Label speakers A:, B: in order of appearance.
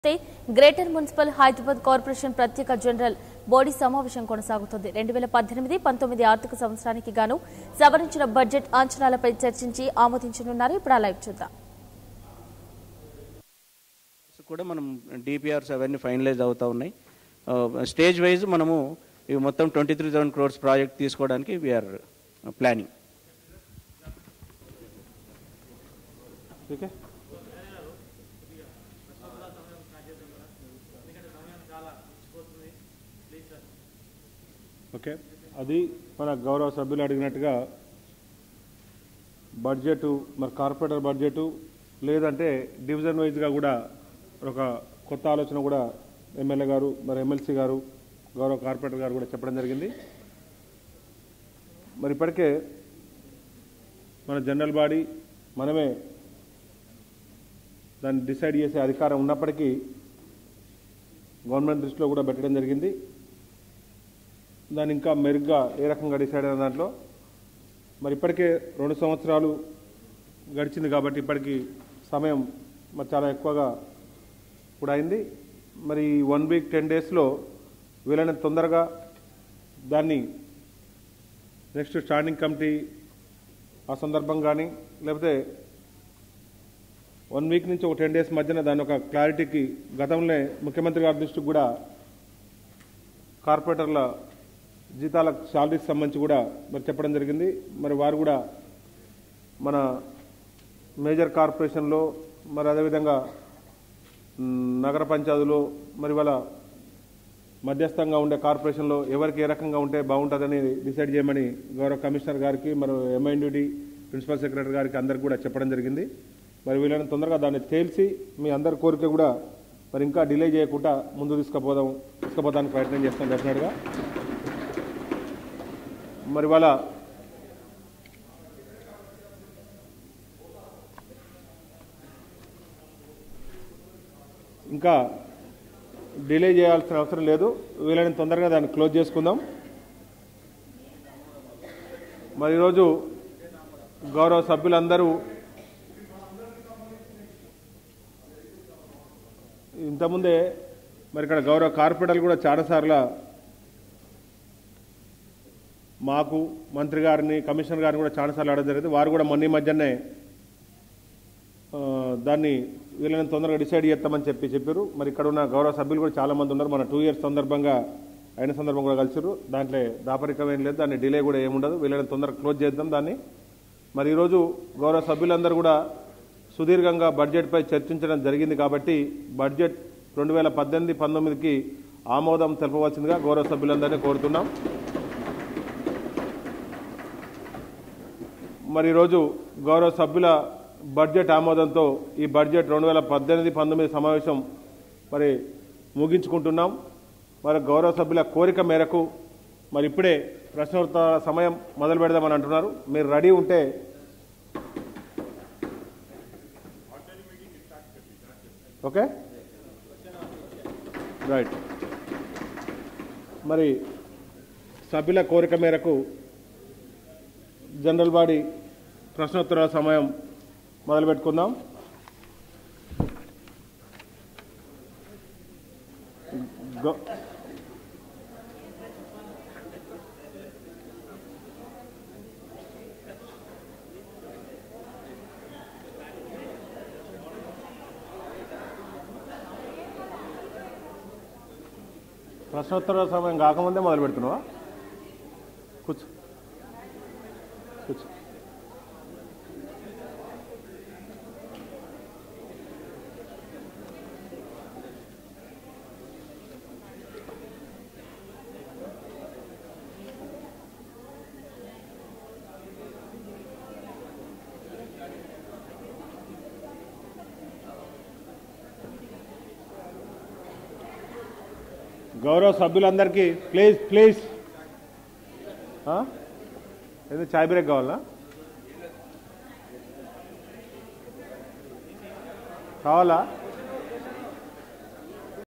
A: అయితే greater municipal Hyderabad corporation ప్రత్యేక general body సమావేశం కొనసాగుతుంది రెండు వేల పద్దెనిమిది పంతొమ్మిది ఆర్థిక సంవత్సరానికి గాను సవరించిన బడ్జెట్ అంచనాలపై చర్చించి ఆమోదించనున్నారు ఇప్పుడు ఆ లైవ్ చూద్దాం
B: కూడా మనం డిపిఆర్స్ అవన్నీ ఫైనలైజ్ అవుతా ఉన్నాయి స్టేజ్ వైజ్ మనము ఇవి మొత్తం twenty three thousand crores project తీసుకోవడానికి వీఆర్ ప్లానింగ్ ఓకే
C: ఓకే అది మన గౌరవ సభ్యులు అడిగినట్టుగా బడ్జెట్ మరి కార్పొరేటర్ బడ్జెట్ లేదంటే డివిజన్ వైజ్గా కూడా ఒక కొత్త ఆలోచన కూడా ఎమ్మెల్యే గారు మరి ఎమ్మెల్సీ గారు గౌరవ కార్పొరేటర్ గారు కూడా చెప్పడం జరిగింది మరి ఇప్పటికే మన జనరల్ బాడీ మనమే దాన్ని డిసైడ్ చేసే అధికారం ఉన్నప్పటికీ గవర్నమెంట్ దృష్టిలో కూడా పెట్టడం జరిగింది దాన్ని ఇంకా మెరుగ్గా ఏ రకంగా డిసైడ్ అయిన దాంట్లో మరి ఇప్పటికే రెండు సంవత్సరాలు గడిచింది కాబట్టి ఇప్పటికి సమయం మరి చాలా ఎక్కువగా కూడా అయింది మరి వన్ వీక్ టెన్ డేస్లో వీలైనంత తొందరగా దాన్ని నెక్స్ట్ స్టాండింగ్ కమిటీ ఆ సందర్భం కానీ లేకపోతే వన్ వీక్ నుంచి ఒక టెన్ డేస్ మధ్యన దాని ఒక క్లారిటీకి గతంలో ముఖ్యమంత్రి గారి దృష్టికి కూడా కార్పొరేటర్ల జీతాల శాలరీకి సంబంధించి కూడా మరి చెప్పడం జరిగింది మరి వారు కూడా మన మేజర్ కార్పొరేషన్లో మరి అదేవిధంగా మ్, నగర పంచాయతీలో మరి వాళ్ళ మధ్యస్థంగా ఉండే కార్పొరేషన్లో ఎవరికి ఏ రకంగా ఉంటే బాగుంటుందని డిసైడ్ చేయమని గౌరవ కమిషనర్ గారికి మరి ఎంఐన్యూడి ప్రిన్సిపల్ సెక్రటరీ గారికి అందరికి కూడా చెప్పడం జరిగింది మరి వీళ్ళని తొందరగా దాన్ని తేల్చి మీ అందరి కోరిక కూడా మరి ఇంకా డిలే చేయకుండా ముందు తీసుకుపోదాం తీసుకుపోదానికి ప్రయత్నం చేస్తాం డెఫినెట్గా మరి వాళ్ళ ఇంకా డిలే చేయాల్సిన అవసరం లేదు వీలైనంత తొందరగా దాన్ని క్లోజ్ చేసుకుందాం మరి ఈరోజు గౌరవ సభ్యులందరూ ఇంతకుముందే మరి ఇక్కడ గౌరవ కార్పొరేటర్లు కూడా చాలాసార్లు మాకు మంత్రి గారిని కమిషనర్ గారిని కూడా చాలాసార్లు అడగడం జరిగింది వారు కూడా మొన్న ఈ మధ్యనే ఆ, దాన్ని వీళ్ళని తొందరగా డిసైడ్ చేస్తామని చెప్పి చెప్పారు మరి ఇక్కడ ఉన్న గౌరవ సభ్యులు కూడా చాలా మంది ఉన్నారు మన టూ ఇయర్స్ సందర్భంగా అయిన సందర్భం కూడా కలిసారు దాంట్లో దాపరికం ఏం లేదు దాన్ని డిలే కూడా ఏముండదు వీళ్ళని తొందరగా క్లోజ్ చేద్దాం దాన్ని మరి ఈరోజు గౌరవ సభ్యులందరూ కూడా సుదీర్ఘంగా బడ్జెట్పై చర్చించడం జరిగింది కాబట్టి బడ్జెట్ రెండు వేల పద్దెనిమిది పంతొమ్మిదికి ఆమోదం తెలపవలసిందిగా గౌరవ సభ్యులందరినీ కోరుతున్నాం మరి ఈరోజు గౌరవ సభ్యుల బడ్జెట్ ఆమోదంతో ఈ బడ్జెట్ రెండు వేల పద్దెనిమిది పంతొమ్మిది సమావేశం మరి ముగించుకుంటున్నాం మరి గౌరవ సభ్యుల కోరిక మేరకు మరి ఇప్పుడే ప్రశ్నోత్తరాల సమయం మొదలు పెడదామని అంటున్నారు మీరు రెడీ ఉంటే ఓకే రైట్ మరి సభ్యుల కోరిక మేరకు జనరల్ బాడీ ప్రశ్నోత్తరాల సమయం మొదలు పెట్టుకుందాం గౌ- ప్రశ్నోత్తరాల సమయం కాకముందే మొదలు పెడుతున్నావా కూర్చో కూర్చో గౌరవ సభ్యులందరికీ ప్లీజ్ ప్లీజ్ ఆ? ఏదో చాయ్ బ్రేక్ కావాలా కావాలా